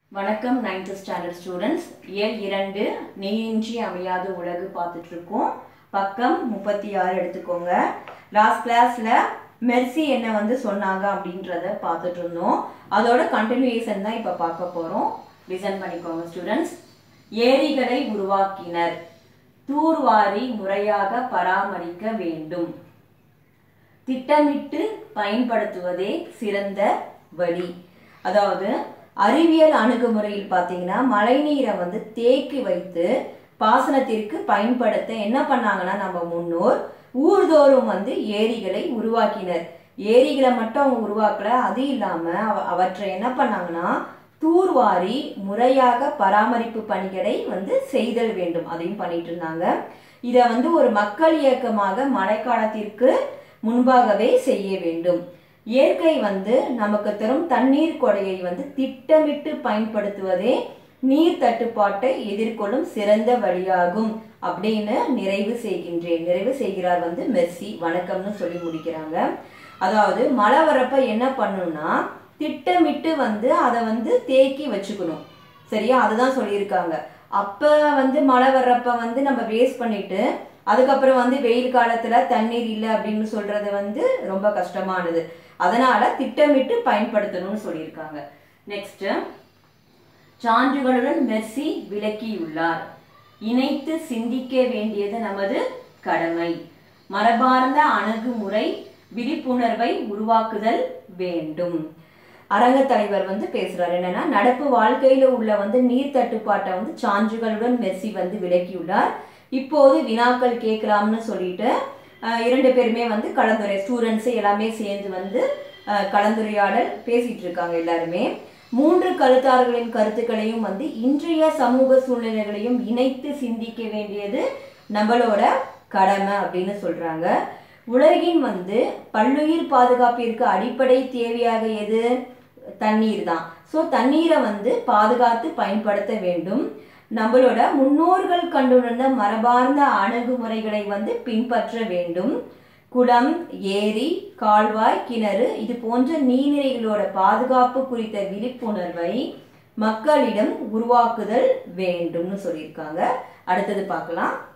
வணக்கம் ninth standard students இயல் இரண்டு நீரின்றி அமையாத உலகு பார்த்துட்டு இருக்கோம் பக்கம் முப்பத்தி ஆறு எடுத்துக்கோங்க லாஸ்ட் கிளாஸ்ல மெர்சி என்ன வந்து சொன்னாங்க அப்படின்றத பார்த்துட்டு இருந்தோம் அதோட கண்டினியூஷன் தான் இப்போ பார்க்க போகிறோம் லிசன் பண்ணிக்கோங்க ஸ்டூடெண்ட்ஸ் ஏரிகளை உருவாக்கினர் தூர்வாரி முறையாக பராமரிக்க வேண்டும் திட்டமிட்டு பயன்படுத்துவதே சிறந்த வழி அதாவது அறிவியல் அணுகுமுறையில் பார்த்தீங்கன்னா மழைநீரை வந்து தேக்கி வைத்து பாசனத்திற்கு பயன்படுத்த என்ன பண்ணாங்கன்னா நம்ம முன்னோர் ஊர்தோறும் வந்து ஏரிகளை உருவாக்கினர் ஏரிகளை மட்டும் அவங்க உருவாக்கல அது இல்லாம அவ- அவற்றை என்ன பண்ணாங்கன்னா தூர்வாரி முறையாக பராமரிப்பு பணிகளை வந்து செய்தல் வேண்டும் அதையும் பண்ணிட்டு இருந்தாங்க இதை வந்து ஒரு மக்கள் இயக்கமாக மழைக்காலத்திற்கு முன்பாகவே செய்ய வேண்டும் இயற்கை வந்து நமக்கு தரும் தண்ணீர் கொடையை வந்து திட்டமிட்டு பயன்படுத்துவதே நீர் தட்டுப்பாட்டை எதிர்கொள்ளும் சிறந்த வழியாகும் அப்படின்னு நிறைவு செய்கின்றேன் நிறைவு செய்கிறார் வந்து மெர்சி வணக்கம்னு சொல்லி முடிக்கிறாங்க அதாவது மழை வரப்ப என்ன பண்ணணும்னா திட்டமிட்டு வந்து அதை வந்து தேக்கி வச்சுக்கணும் சரியா அதுதான் சொல்லியிருக்காங்க அப்ப வந்து மழை வர்றப்ப வந்து நம்ம வேஸ்ட் பண்ணிட்டு அதுக்கப்புறம் வந்து வெயில் காலத்துல தண்ணீர் இல்லை அப்படின்னு சொல்றது வந்து ரொம்ப கஷ்டமானது அதனால திட்டமிட்டு பயன்படுத்தணும்னு சொல்லியிருக்காங்க நெக்ஸ்ட் சான்றுகளுடன் மெர்சி விளக்கியுள்ளார் இணைத்து சிந்திக்க வேண்டியது நமது கடமை மரபார்ந்த அணுகுமுறை விழிப்புணர்வை உருவாக்குதல் வேண்டும் அரங்க தலைவர் வந்து பேசுறாரு என்னன்னா நடப்பு வாழ்க்கையில உள்ள வந்து நீர் தட்டுப்பாட்டை வந்து சான்றுகளுடன் மெர்சி வந்து விளக்கியுள்ளார் இப்போது வினாக்கள் கேட்கலாம்னு சொல்லிட்டு அஹ், இரண்டு பேருமே வந்து கலந்துரை ஸ்டூடெண்ட்ஸ் எல்லாமே சேர்ந்து வந்து அஹ், கலந்துரையாடல் பேசிட்டு இருக்காங்க எல்லாருமே மூன்று கருத்தாளர்களின் கருத்துக்களையும் வந்து இன்றைய சமூக சூழ்நிலைகளையும் இணைத்து சிந்திக்க வேண்டியது நம்மளோட கடமை அப்படின்னு சொல்றாங்க உலகின் வந்து பல்லுயிர் பாதுகாப்பிற்கு அடிப்படை தேவையாக எது தண்ணீர் தான் ஸோ தண்ணீரை வந்து பாதுகாத்து பயன்படுத்த வேண்டும் நம்மளோட முன்னோர்கள் கண்டுணர்ந்த மரபார்ந்த அணுகுமுறைகளை வந்து பின்பற்ற வேண்டும் குளம் ஏரி கால்வாய் கிணறு இது போன்ற நீர்நிலைகளோட பாதுகாப்பு குறித்த விழிப்புணர்வை மக்களிடம் உருவாக்குதல் வேண்டும்னு சொல்லியிருக்காங்க அடுத்தது பார்க்கலாம்